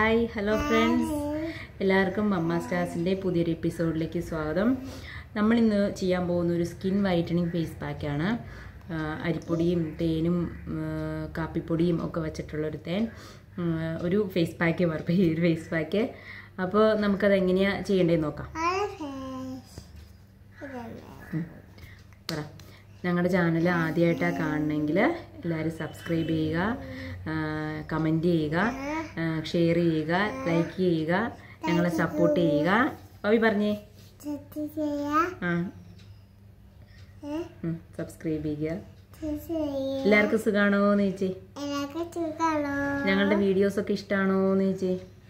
Hi hello friends എല്ലാവർക്കും മമ്മ സ്റ്റാർസിൻ്റെ പുതിയൊരു എപ്പിസോഡിലേക്ക് സ്വാഗതം നമ്മൾ ഇന്ന് ചെയ്യാൻ പോകുന്ന ഒരു സ്കിൻ വൈറ്റനിങ് ഫേസ് പാക്കാണ് ആ, അരിപ്പൊടിയും തേനും ആ, കാപ്പിപ്പൊടിയും ഒക്കെ വെച്ചിട്ടുള്ളൊരു തേൻ ഉം, ഒരു ഫേസ് പാക്ക് പറയും ഈ ഒരു ഫേസ് പാക്ക് അപ്പോൾ നമുക്കത് എങ്ങനെയാണ് ചെയ്യേണ്ടതെന്ന് നോക്കാം പറ ഞങ്ങളുടെ ചാനൽ ആദ്യമായിട്ടാണ് കാണണമെങ്കിൽ എല്ലാവരും സബ്സ്ക്രൈബ് ചെയ്യുക കമൻറ്റ് ചെയ്യുക ഷെയർ ചെയ്യുക ലൈക്ക് ചെയ്യുക ഞങ്ങളെ സപ്പോർട്ട് ചെയ്യുക പവി പറഞ്ഞേ ആ സബ്സ്ക്രൈബ് ചെയ്യുക എല്ലാവർക്കും സുഖാണോ എന്ന് ചോദിച്ചേ ഞങ്ങളുടെ വീഡിയോസ് ഒക്കെ ഇഷ്ടമാണോ എന്ന് ചോദിച്ചേ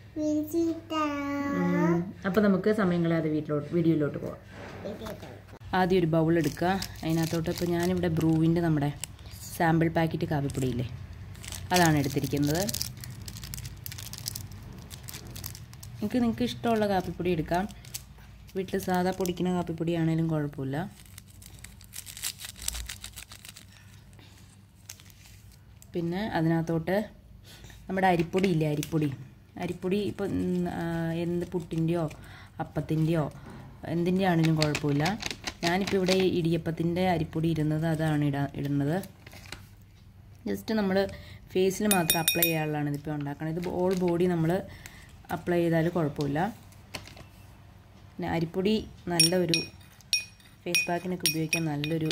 ഉം. അപ്പോൾ നമുക്ക് സമയം കളയാതെ വീട്ടിലോട്ട് വീഡിയോയിലോട്ട് പോവാം ആദ്യം ഒരു ബൗൾ എടുക്കുക അതിനകത്തോട്ട് ഇപ്പോൾ ഞാനിവിടെ ബ്രൂവിൻ്റെ നമ്മുടെ സാമ്പിൾ പാക്കറ്റ് കാപ്പിപ്പൊടിയില്ലേ അതാണ് എടുത്തിരിക്കുന്നത് നിങ്ങൾക്ക് നിങ്ങൾക്ക് ഇഷ്ടമുള്ള കാപ്പിപ്പൊടി എടുക്കാം വീട്ടിൽ സാധാ പൊടിക്കുന്ന കാപ്പിപ്പൊടി ആണെങ്കിലും കുഴപ്പമില്ല പിന്നെ അതിനകത്തോട്ട് നമ്മുടെ അരിപ്പൊടി ഇല്ലേ അരിപ്പൊടി അരിപ്പൊടി ഇപ്പോൾ എന്ത് പുട്ടിൻ്റെയോ അപ്പത്തിൻ്റെയോ എന്തിൻ്റെ ആണെങ്കിലും കുഴപ്പമില്ല ഞാനിപ്പോൾ ഇവിടെ ഇടിയപ്പത്തിൻ്റെ അരിപ്പൊടി ഇരുന്നത് അതാണ് ഇടാ ഇടുന്നത് ജസ്റ്റ് നമ്മൾ ഫേസിൽ മാത്രം അപ്ലൈ ചെയ്യാനുള്ളതാണ് ഇതിപ്പോൾ ഉണ്ടാക്കുന്നത് ഇത് ഓൾ ബോഡി നമ്മൾ അപ്ലൈ ചെയ്താൽ കുഴപ്പമില്ല പിന്നെ അരിപ്പൊടി നല്ല ഒരു ഫേസ് പാക്കിനൊക്കെ ഉപയോഗിക്കാൻ നല്ലൊരു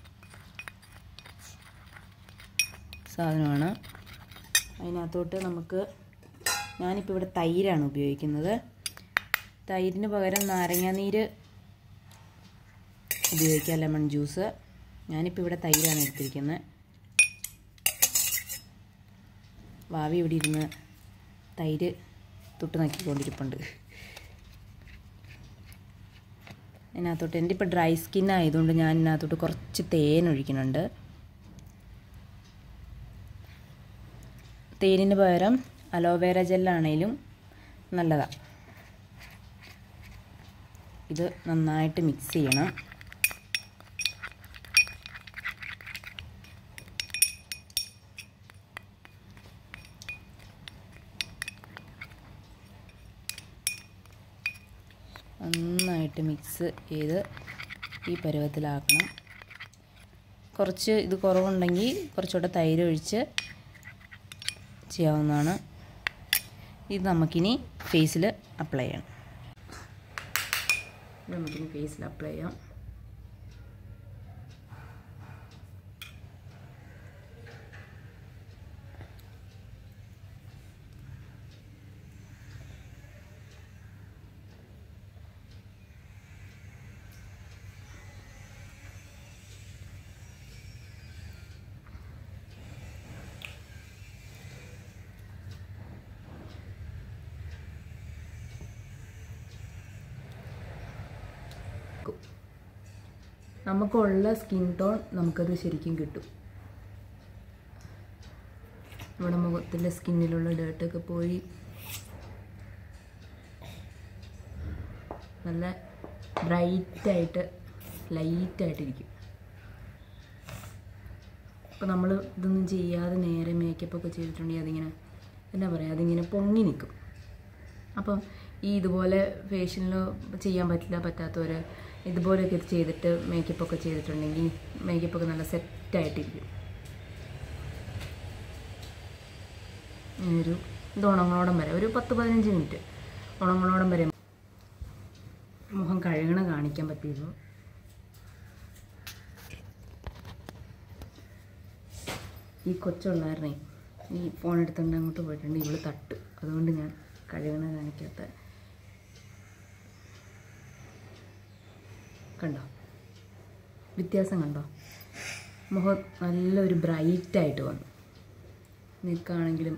സാധനമാണ് അതിനകത്തോട്ട് നമുക്ക് ഞാനിപ്പോൾ ഇവിടെ തൈരാണ് ഉപയോഗിക്കുന്നത് തൈരിന് പകരം നാരങ്ങാനീര് ഉപയോഗിക്കാം ലെമൺ ജ്യൂസ് ഞാനിപ്പോൾ ഇവിടെ തൈരാണ് എടുത്തിരിക്കുന്നത് ഭാവി ഇവിടെ ഇരുന്ന് തൈര് തൊട്ട് നക്കിക്കൊണ്ടിരിപ്പുണ്ട് അതിനകത്തോട്ട് എൻ്റെ ഇപ്പോൾ ഡ്രൈ സ്കിൻ ആയതുകൊണ്ട് ഞാൻ ഇതിനകത്തോട്ട് കുറച്ച് തേൻ ഒഴിക്കുന്നുണ്ട് തേനിന് പകരം അലോവേര ജെല്ലാണേലും നല്ലതാണ് ഇത് നന്നായിട്ട് മിക്സ് ചെയ്യണം നന്നായിട്ട് മിക്സ് ചെയ്ത് ഈ പരുവത്തിലാക്കണം കുറച്ച് ഇത് കുറവുണ്ടെങ്കിൽ കുറച്ചുകൂടെ തൈര് ഒഴിച്ച് ചെയ്യാവുന്നതാണ് ഇത് നമുക്കിനി ഫേസിൽ അപ്ലൈ ചെയ്യണം നമുക്കിനി ഫേസിൽ അപ്ലൈ ചെയ്യാം നമുക്കുള്ള സ്കിൻ ടോൺ നമുക്കത് ശരിക്കും കിട്ടും നമ്മുടെ മുഖത്തിൻ്റെ സ്കിന്നിലുള്ള ഡേർട്ടൊക്കെ പോയി നല്ല ബ്രൈറ്റായിട്ട് ലൈറ്റായിട്ടിരിക്കും ഇപ്പോൾ നമ്മൾ ഇതൊന്നും ചെയ്യാതെ നേരെ മേക്കപ്പ് ഒക്കെ ചെയ്തിട്ടുണ്ടെങ്കിൽ അതിങ്ങനെ എന്താ പറയുക അതിങ്ങനെ പൊങ്ങി നിൽക്കും അപ്പം ഈ ഇതുപോലെ ഫേഷ്യലിൽ ചെയ്യാൻ പറ്റില്ല പറ്റാത്തവർ ഇതുപോലെയൊക്കെ ചെയ്തിട്ട് മേക്കപ്പ് ഒക്കെ ചെയ്തിട്ടുണ്ടെങ്കിൽ മേക്കപ്പ് ഒക്കെ നല്ല സെറ്റായിട്ടിരിക്കും ഒരു ഇത് ഉണങ്ങളോടം വരെ ഒരു പത്ത് പതിനഞ്ച് മിനിറ്റ് ഉണങ്ങളോടം വരെ മുഖം കഴുകണ കാണിക്കാൻ പറ്റിയിരുന്നു ഈ കൊച്ചുള്ളായിരുന്നേ ഈ ഫോൺ എടുത്തുകൊണ്ട് അങ്ങോട്ട് പോയിട്ടുണ്ട് ഇവള് തട്ടു അതുകൊണ്ട് ഞാൻ കഴുകണ കാണിക്കാത്ത കണ്ടോ വ്യത്യാസം കണ്ടോ മുഖം നല്ലൊരു ബ്രൈറ്റായിട്ട് വന്നു നിൽക്കുകയാണെങ്കിലും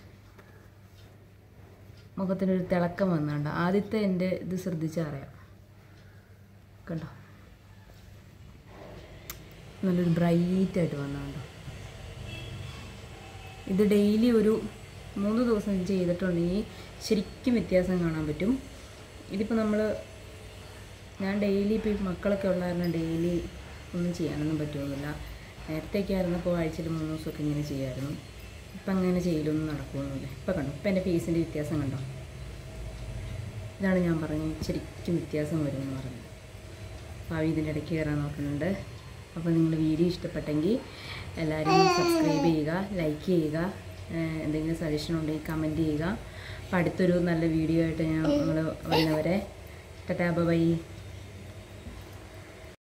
മുഖത്തിനൊരു തിളക്കം വന്നുണ്ട് ആദ്യത്തെ എൻ്റെ ഇത് ശ്രദ്ധിച്ചറിയാം കണ്ടോ നല്ലൊരു ബ്രൈറ്റായിട്ട് വന്നുണ്ടോ ഇത് ഡെയിലി ഒരു മൂന്ന് ദിവസം ഇത് ചെയ്തിട്ടുണ്ടെങ്കിൽ ശരിക്കും വ്യത്യാസം കാണാൻ പറ്റും ഇതിപ്പോൾ നമ്മൾ ഞാൻ ഡെയിലി ഇപ്പോൾ ഈ മക്കളൊക്കെ ഉള്ള കാരണം ഡെയിലി ഒന്നും ചെയ്യാനൊന്നും പറ്റുമൊന്നുമില്ല നേരത്തെയൊക്കെ ആയിരുന്നപ്പോൾ ആഴ്ചയിൽ മൂന്ന് ദിവസമൊക്കെ ഇങ്ങനെ ചെയ്യുമായിരുന്നു ഇപ്പം അങ്ങനെ ചെയ്യലൊന്നും നടക്കുകയൊന്നുമില്ല ഇപ്പം കണ്ടോ ഇപ്പം എൻ്റെ ഫേസിൻ്റെ വ്യത്യാസം കണ്ടോ ഇതാണ് ഞാൻ പറഞ്ഞത് ശരിക്കും വ്യത്യാസം വരുമെന്ന് പറഞ്ഞത് ഭാവി ഇതിൻ്റെ ഇടയ്ക്ക് കയറാൻ നോക്കുന്നുണ്ട് അപ്പോൾ നിങ്ങൾ വീഡിയോ ഇഷ്ടപ്പെട്ടെങ്കിൽ എല്ലാവരും സബ്സ്ക്രൈബ് ചെയ്യുക ലൈക്ക് ചെയ്യുക ഏഹ് എന്തെങ്കിലും സജഷൻ ഉണ്ടെങ്കിൽ കമൻറ്റ് ചെയ്യുക അപ്പോൾ അടുത്തൊരു നല്ല വീഡിയോ ആയിട്ട് ഞാൻ നിങ്ങൾ വരുന്നവരെ ടാറ്റാ ബൈ